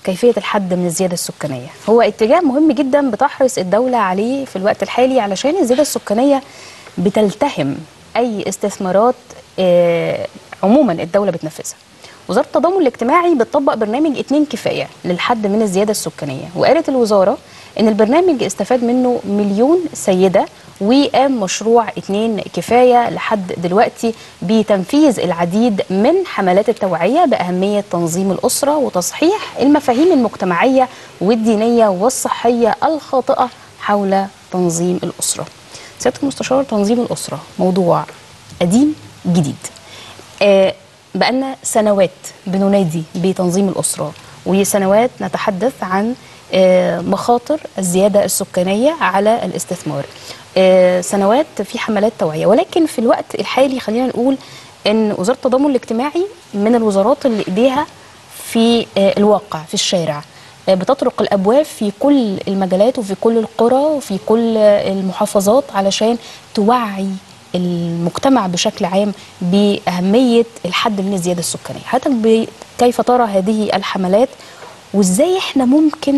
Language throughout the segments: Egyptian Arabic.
كيفيه الحد من الزياده السكانيه هو اتجاه مهم جدا بتحرص الدوله عليه في الوقت الحالي علشان الزياده السكانيه بتلتهم اي استثمارات آه، عموما الدوله بتنفذها وزاره التضامن الاجتماعي بتطبق برنامج اتنين كفايه للحد من الزياده السكانيه وقالت الوزاره ان البرنامج استفاد منه مليون سيده وقام مشروع اتنين كفايه لحد دلوقتي بتنفيذ العديد من حملات التوعيه باهميه تنظيم الاسره وتصحيح المفاهيم المجتمعيه والدينيه والصحيه الخاطئه حول تنظيم الاسره. سياده المستشار تنظيم الاسره موضوع قديم جديد. آه بقالنا سنوات بننادي بتنظيم الأسرة وسنوات نتحدث عن آه، مخاطر الزيادة السكانية على الاستثمار آه، سنوات في حملات توعية ولكن في الوقت الحالي خلينا نقول أن وزارة التضامن الاجتماعي من الوزارات اللي إيديها في آه، الواقع في الشارع آه، بتطرق الابواب في كل المجالات وفي كل القرى وفي كل آه، المحافظات علشان توعي المجتمع بشكل عام باهميه الحد من الزياده السكانيه حضرتك ب- كيف ترى هذه الحملات وازاي احنا ممكن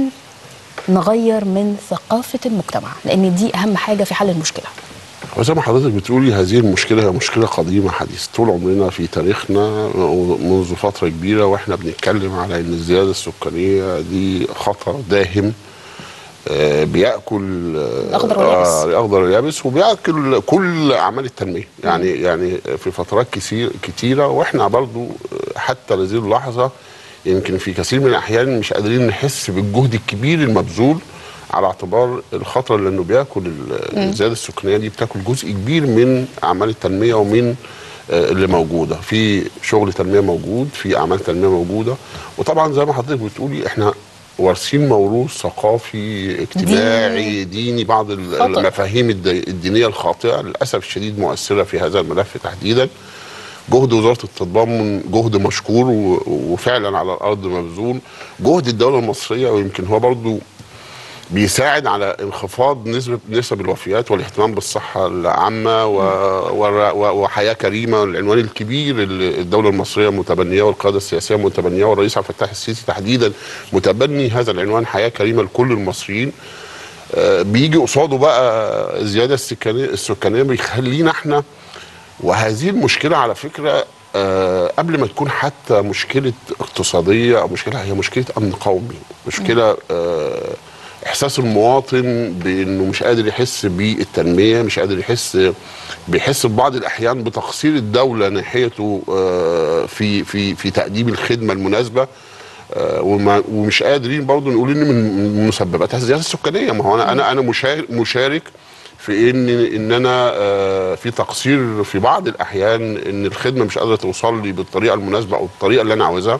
نغير من ثقافه المجتمع لان دي اهم حاجه في حل المشكله وزي ما حضرتك بتقولي هذه المشكله هي مشكله قديمه حديث طول عمرنا في تاريخنا منذ فتره كبيره واحنا بنتكلم على ان الزياده السكانيه دي خطر داهم آه، بياكل آه، الأخضر واليابس. آه، الاخضر واليابس وبياكل كل اعمال التنميه يعني يعني في فترات كثير كتيره واحنا برضو آه، حتى هذه اللحظه يمكن في كثير من الاحيان مش قادرين نحس بالجهد الكبير المبذول على اعتبار الخطر لانه بياكل ال- الزياده السكانيه دي بتاكل جزء كبير من اعمال التنميه ومن آه، اللي موجوده في شغل تنميه موجود في اعمال تنميه موجوده وطبعا زي ما حضرتك بتقولي احنا وارثين موروث ثقافي اجتماعي ديني بعض ال- خطأ. المفاهيم الد- الدينيه الخاطئه للاسف الشديد مؤثره في هذا الملف تحديدا جهد وزاره التضامن جهد مشكور و- وفعلا على الارض مبذول جهد الدوله المصريه ويمكن هو برضو بيساعد على انخفاض نسبة نسب الوفيات والاهتمام بالصحة العامة و... و... و... وحياة كريمة العنوان الكبير اللي الدولة المصرية متبنية والقيادة السياسية متبنية والرئيس عبد الفتاح السيسي تحديدا متبني هذا العنوان حياة كريمة لكل المصريين آه، بيجي قصاده بقى الزيادة السكانية السكانية بيخلينا احنا وهذه المشكلة على فكرة آه، قبل ما تكون حتى مشكلة اقتصادية أو مشكلة هي مشكلة أمن قومي مشكلة آه، إحساس المواطن بأنه مش قادر يحس بالتنمية مش قادر يحس بيحس في بعض الأحيان بتقصير الدولة ناحيته آه، في في في تقديم الخدمة المناسبة آه، وما ومش قادرين برضه نقول ان من مسبباتها الزياده السكانيه ما هو انا انا انا مشارك مشارك في ان ان انا آه، في تقصير في بعض الاحيان ان الخدمه مش قادره توصل لي بالطريقه المناسبه او الطريقه اللي انا عاوزها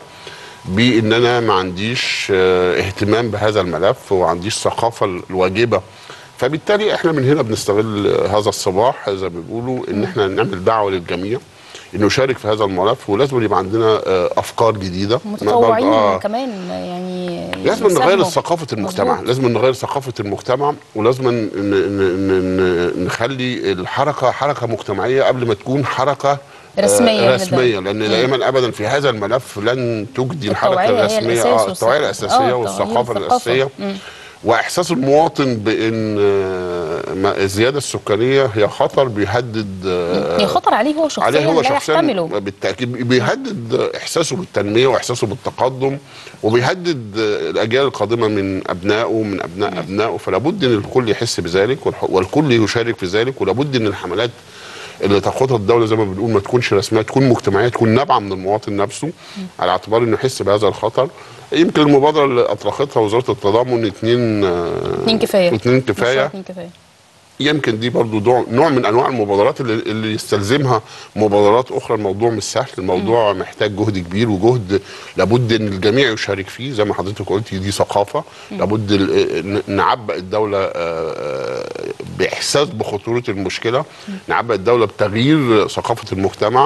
بان انا ما عنديش آه، اهتمام بهذا الملف وما عنديش ثقافه الواجبه فبالتالي احنا من هنا بنستغل هذا الصباح زي ما بيقولوا ان احنا نعمل دعوه للجميع انه يشارك في هذا الملف ولازم يبقى عندنا آه، افكار جديده متطوعين آه، كمان يعني لازم نغير يساهموا. ثقافة المجتمع مظبوط. لازم نغير ثقافة المجتمع ولازم ن- ن- ن- نخلي الحركة حركة مجتمعية قبل ما تكون حركة آه، رسمية من رسمية لأن دائما أبدا في هذا الملف لن تجدي الحركة التوعية هي الرسمية الأساس آه، والثقافة. التوعية الأساسية آه، والثقافة الثقافة. الأساسية مم. واحساس المواطن بان آه، ما- الزياده السكانيه هي خطر بيهدد آه، هي خطر عليه هو شخصيا عليه هو لا شخصيا يحتمله بالتاكيد بيهدد احساسه بالتنميه واحساسه بالتقدم وبيهدد الاجيال القادمه من ابنائه من ابناء ابنائه فلا بد ان الكل يحس بذلك والح- والكل يشارك في ذلك ولا بد ان الحملات اللي تاخدها الدوله زي ما بنقول ما تكونش رسميه تكون مجتمعيه تكون نابعه من المواطن نفسه على اعتبار انه يحس بهذا الخطر يمكن المبادره اللي اطلقتها وزاره التضامن اتنين آه، اتنين كفايه اتنين مشروع كفايه اتنين كفايه يمكن دي برضو دو- نوع من انواع المبادرات اللي, اللي يستلزمها مبادرات اخرى الموضوع مش سهل الموضوع محتاج جهد كبير وجهد لابد ان الجميع يشارك فيه زي ما حضرتك قلتي دي ثقافه لابد ال- ن- نعبأ الدوله آه، آه، باحساس بخطوره المشكله نعبأ الدوله بتغيير ثقافه المجتمع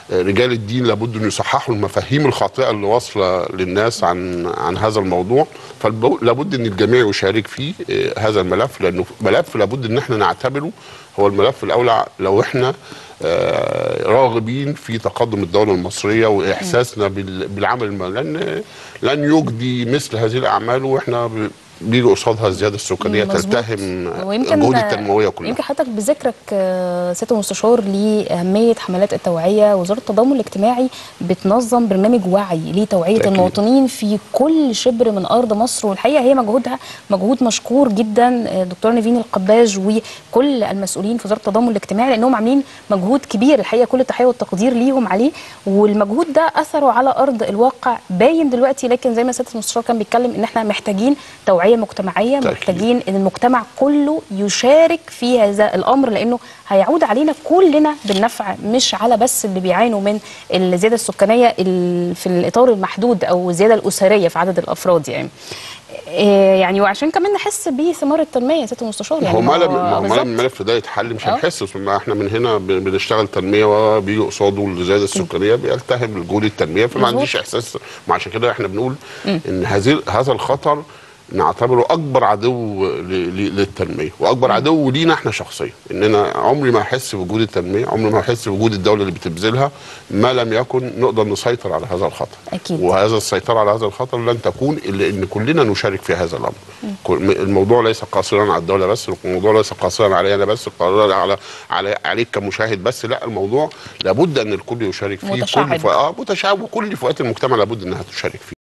رجال الدين لابد ان يصححوا المفاهيم الخاطئه اللي واصله للناس عن عن هذا الموضوع فلابد ان الجميع يشارك فيه آه، هذا الملف لانه ملف لابد ان احنا نعتبره هو الملف الاولى لو احنا آه، راغبين في تقدم الدوله المصريه واحساسنا بال- بالعمل الم- لان لن يجدي مثل هذه الاعمال واحنا ب- بيجي قصادها الزياده السكانيه مظبوط. تلتهم ويمكن الجهود التنمويه كلها يمكن حضرتك بذكرك آه، سياده المستشار لاهميه حملات التوعيه وزاره التضامن الاجتماعي بتنظم برنامج وعي لتوعيه أكيد. المواطنين في كل شبر من ارض مصر والحقيقه هي مجهودها مجهود مشكور جدا آه، دكتور نيفين القباج وكل المسؤولين في وزاره التضامن الاجتماعي لانهم عاملين مجهود كبير الحقيقه كل التحيه والتقدير ليهم عليه والمجهود ده اثره على ارض الواقع باين دلوقتي لكن زي ما سياده المستشار كان بيتكلم ان احنا محتاجين توعيه مجتمعيه تأكيد. محتاجين ان المجتمع كله يشارك في هذا الامر لانه هيعود علينا كلنا بالنفع مش على بس اللي بيعانوا من الزياده السكانيه ال- في الاطار المحدود او الزياده الاسريه في عدد الافراد يعني إيه يعني وعشان كمان نحس بثمار التنميه يا سياده المستشار يعني هو ما لم هو ما هو ما بالظبط. لم الملف ده يتحل مش آه. هنحس ثم احنا من هنا ب- بنشتغل تنميه وبيجي قصاده الزياده السكانيه بيلتهم الجهود التنميه فما مظبوط. عنديش احساس ما عشان كده احنا بنقول ان هذه هذا الخطر نعتبره اكبر عدو ل- ل- للتنميه واكبر عدو لينا احنا شخصيا اننا عمري ما احس بوجود التنميه عمري ما احس بوجود الدوله اللي بتبذلها ما لم يكن نقدر نسيطر على هذا الخطر أكيد. وهذا السيطره على هذا الخطر لن تكون الا ان كلنا نشارك في هذا الامر كل- الموضوع ليس قاصرا على الدوله بس الموضوع ليس قاصرا علي انا بس قاصرا على على عليك كمشاهد بس لا الموضوع لابد ان الكل يشارك فيه متشعب. كل ف... اه متشعب وكل فئات المجتمع لابد انها تشارك فيه